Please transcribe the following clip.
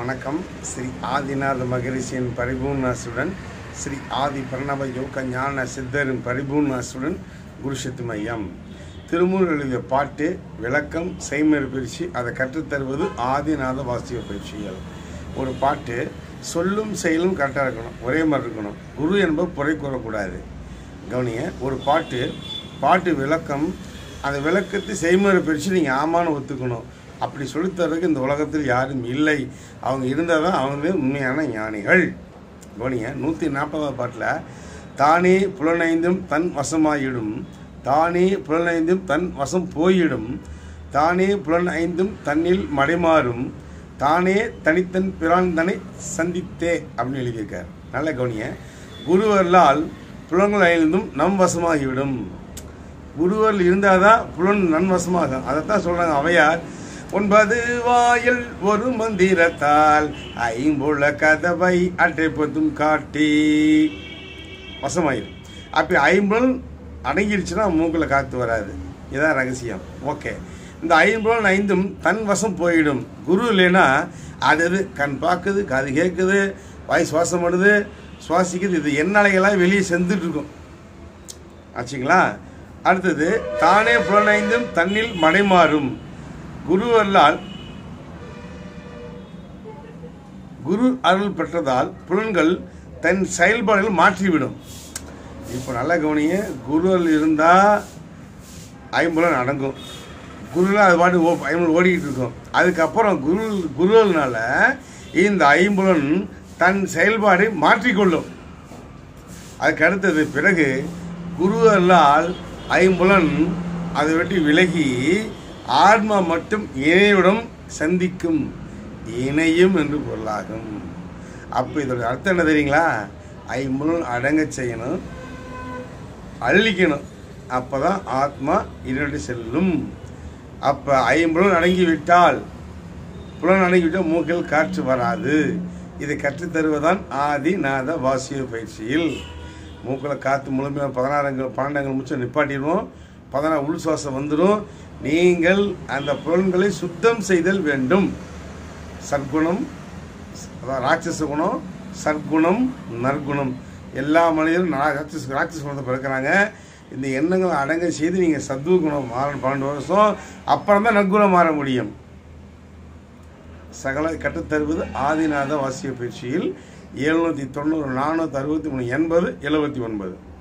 வணக்கம் ஸ்ரீ ஆதிநாத மகரிஷியின் பரிபூர்ணாசுடன் ஸ்ரீ ஆதி பிரணவ யோக ஞான சித்தரின் பரிபூர்ணாசுடன் குருஷத்து மையம் திருமூர் எழுதிய பாட்டு விளக்கம் செய்முறை பயிற்சி அதை கற்றுத்தருவது ஆதிநாத வாசிய பயிற்சிகள் ஒரு பாட்டு சொல்லும் செயலும் கரெக்டாக இருக்கணும் ஒரே மாதிரி இருக்கணும் குரு என்பது குறை கூறக்கூடாது கவனிங்க ஒரு பாட்டு பாட்டு விளக்கம் அந்த விளக்கத்தை செய்முறை பயிற்சி நீங்கள் ஆமான்னு ஒத்துக்கணும் அப்படி சொல்லித்தரதுக்கு இந்த உலகத்தில் யாரும் இல்லை அவங்க இருந்தால் தான் அவங்க உண்மையான ஞானிகள் கவனிங்க நூற்றி நாற்பதாவது பாட்டில் தானே புலனைந்தும் தன் வசமாயிடும் தானே புலனைந்தும் தன் வசம் போயிடும் தானே புலன் ஐந்தும் தன்னில் மடைமாறும் தானே தனித்தன் பிரான் தன்னை சந்தித்தே அப்படின்னு எழுதியிருக்கார் நல்ல கவனிய குருவர்களால் புலன்கள் ஐந்தும் நம் வசமாகிவிடும் குருவர் இருந்தால் தான் புலன் நன்வசமாகும் அதைத்தான் சொல்கிறாங்க அவையார் ஒன்பது வாயில் ஒரு மந்திரத்தால் ஐம்புல கதவை அட்டைப்பத்தும் காட்டி வசமாயிரும் அப்போ ஐம்புலன் அடங்கிருச்சுன்னா மூக்கில் காற்று வராது இதான் ரகசியம் ஓகே இந்த ஐம்புலன் ஐந்தும் தன் வசம் போயிடும் குரு இல்லைன்னா அது இது கண் பார்க்குது காது கேட்குது வாய் சுவாசம் பண்ணுது சுவாசிக்குது இது எண்ணலைகளாக வெளியே செஞ்சுட்டு இருக்கும் ஆச்சுங்களா அடுத்தது தானே புலனைந்தும் தன்னில் மடைமாறும் குருவல்லால் குரு அருள் பெற்றதால் புலன்கள் தன் செயல்பாடுகள் மாற்றிவிடும் இப்போ நல்லா கவனிங்க குருவல் இருந்தால் ஐம்புலன் அடங்கும் குருவில் அது பாட்டு ஓ ஐம்புலன் ஓடிக்கிட்டு இருக்கும் அதுக்கப்புறம் குரு குருவல்னால இந்த ஐம்புலன் தன் செயல்பாடை மாற்றிக்கொள்ளும் அதுக்கு அடுத்தது பிறகு குருவல்லால் ஐம்புலன் அதை விட்டு விலகி ஆத்மா மட்டும் இணையுடன் சந்திக்கும் இணையும் என்று பொருளாகும் அப்போ இதோட அர்த்தம் என்ன தெரியுங்களா ஐம்புலன் அடங்க செய்யணும் அள்ளிக்கணும் அப்போ தான் ஆத்மா இதனுடைய செல்லும் அப்போ ஐம்புலன் அடங்கி விட்டால் புலன் அடங்கிவிட்டால் மூக்கில் காற்று வராது இதை கற்றுத்தருவதான் ஆதி நாத வாசிய பயிற்சியில் மூக்கில் காற்று முழுமையாக பதினாறுங்கள் பன்னெண்டுங்கள் முடிச்சு நிப்பாட்டிடுவோம் பதினாறு உள் சுவாசம் வந்துடும் நீங்கள் அந்த புலன்களை சுத்தம் செய்தல் வேண்டும் சற்குணம் அதாவது ராட்சச குணம் சற்குணம் நற்குணம் எல்லா மனிதரும் ராட்சஸ் ராட்சச குணத்தை பிறக்கிறாங்க இந்த எண்ணங்களை அடங்க செய்து நீங்கள் சத்துவ குணம் மாற பன்னெண்டு வருஷம் அப்புறம் தான் நற்குணம் மாற முடியும் சகல கற்றுத்தருவது ஆதிநாத வாசிய பயிற்சியில் எழுநூற்றி தொண்ணூறு நானூற்றி அறுபத்தி மூணு எண்பது எழுபத்தி ஒன்பது